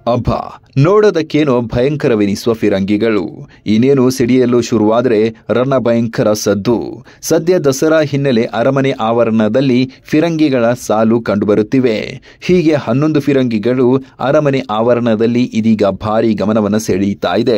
ಅಬ್ಬ ನೋಡೋದಕ್ಕೇನೋ ಭಯಂಕರವೆನಿಸುವ ಫಿರಂಗಿಗಳು ಇನ್ನೇನು ಸಿಡಿಯಲು ಶುರುವಾದರೆ ರಣ ಭಯಂಕರ ಸದ್ದು ಸದ್ಯ ದಸರಾ ಹಿನ್ನೆಲೆ ಅರಮನೆ ಆವರಣದಲ್ಲಿ ಫಿರಂಗಿಗಳ ಸಾಲು ಕಂಡುಬರುತ್ತಿವೆ ಹೀಗೆ ಹನ್ನೊಂದು ಫಿರಂಗಿಗಳು ಅರಮನೆ ಆವರಣದಲ್ಲಿ ಇದೀಗ ಭಾರಿ ಗಮನವನ್ನು ಸೆಳೆಯುತ್ತಾ ಇದೆ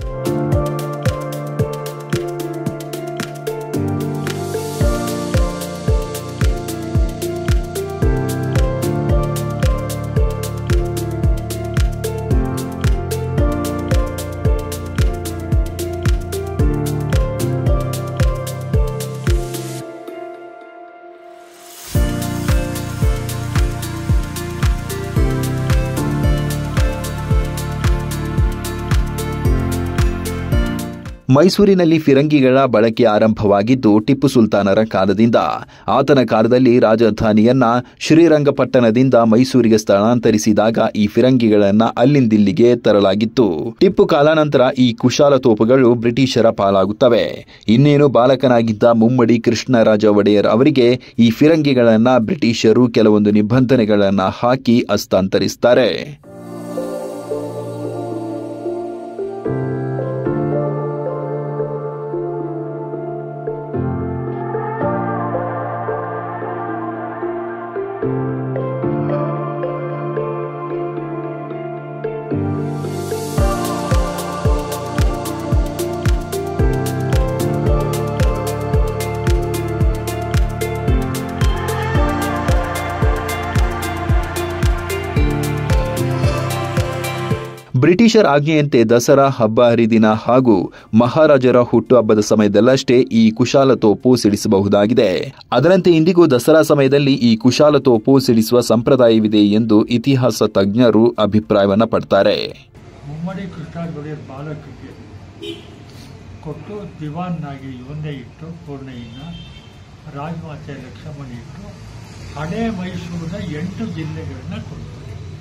ಮೈಸೂರಿನಲ್ಲಿ ಫಿರಂಗಿಗಳ ಬಳಕೆ ಆರಂಭವಾಗಿದ್ದು ಟಿಪ್ಪು ಸುಲ್ತಾನರ ಕಾಲದಿಂದ ಆತನ ಕಾಲದಲ್ಲಿ ರಾಜಧಾನಿಯನ್ನ ಶ್ರೀರಂಗಪಟ್ಟಣದಿಂದ ಮೈಸೂರಿಗೆ ಸ್ಥಳಾಂತರಿಸಿದಾಗ ಈ ಫಿರಂಗಿಗಳನ್ನ ಅಲ್ಲಿಂದಿಲ್ಲಿಗೆ ತರಲಾಗಿತ್ತು ಟಿಪ್ಪು ಕಾಲಾನಂತರ ಈ ಕುಶಾಲ ತೋಪುಗಳು ಬ್ರಿಟಿಷರ ಪಾಲಾಗುತ್ತವೆ ಇನ್ನೇನು ಬಾಲಕನಾಗಿದ್ದ ಮುಮ್ಮಡಿ ಕೃಷ್ಣರಾಜ ಒಡೆಯರ್ ಅವರಿಗೆ ಈ ಫಿರಂಗಿಗಳನ್ನ ಬ್ರಿಟಿಷರು ಕೆಲವೊಂದು ನಿಬಂಧನೆಗಳನ್ನ ಹಾಕಿ ಹಸ್ತಾಂತರಿಸುತ್ತಾರೆ ಬ್ರಿಟಿಷರ್ ಆಜ್ಞೆಯಂತೆ ದಸರಾ ಹಬ್ಬ ಹರಿದಿನ ಹಾಗೂ ಮಹಾರಾಜರ ಹುಟ್ಟುಹಬ್ಬದ ಸಮಯದಲ್ಲಷ್ಟೇ ಈ ಕುಶಾಲ ತೋಪು ಸಿಡಿಸಬಹುದಾಗಿದೆ ಅದರಂತೆ ಇಂದಿಗೂ ದಸರಾ ಸಮಯದಲ್ಲಿ ಈ ಕುಶಾಲ ತೋಪು ಸಿಡಿಸುವ ಸಂಪ್ರದಾಯವಿದೆ ಎಂದು ಇತಿಹಾಸ ತಜ್ಞರು ಅಭಿಪ್ರಾಯವನ್ನ ಪಡ್ತಾರೆ ಮುಮ್ಮಡಿ ಕೃಷ್ಣರಾಜ ಒಡೆಯರ್ ಬಾಲಕರಿಗೆ ಕೊಟ್ಟು ದಿವಾನ್ನಾಗಿ ಇವನ್ನೇ ಇಟ್ಟು ಪೂರ್ಣಯ್ಯನ ರಾಜಮಾತೆ ಲಕ್ಷ್ಮಣ ಇಟ್ಟು ಹಳೆ ಮೈಸೂರಿನ ಎಂಟು ಜಿಲ್ಲೆಗಳನ್ನ ಕೊಡ್ತಾರೆ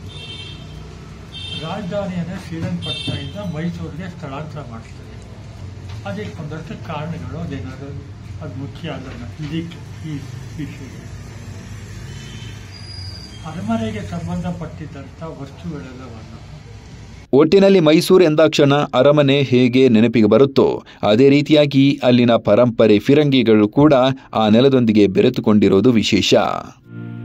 ರಾಜಧಾನಿಯನ್ನು ಶ್ರೀರಂಗಪಟ್ಟಣದಿಂದ ಮೈಸೂರಿಗೆ ಸ್ಥಳಾಂತರ ಮಾಡ್ತಾರೆ ಅದಕ್ಕೆ ಒಂದಷ್ಟು ಕಾರಣಗಳು ಅದೇನಾದ್ರು ಅದು ಮುಖ್ಯ ಅದನ್ನು ಇದಕ್ಕೆ ಈ ವಿಷಯ ಅರಮನೆಗೆ ಸಂಬಂಧಪಟ್ಟಿದ್ದಂಥ ವಸ್ತುಗಳೆಲ್ಲವನ್ನು ಒಟ್ಟಿನಲ್ಲಿ ಮೈಸೂರು ಎಂದಾಕ್ಷಣ ಅರಮನೆ ಹೇಗೆ ನೆನಪಿಗೆ ಬರುತ್ತೋ ಅದೇ ರೀತಿಯಾಗಿ ಅಲ್ಲಿನ ಪರಂಪರೆ ಫಿರಂಗಿಗಳು ಕೂಡ ಆ ನೆಲದೊಂದಿಗೆ ಬೆರೆತುಕೊಂಡಿರೋದು ವಿಶೇಷ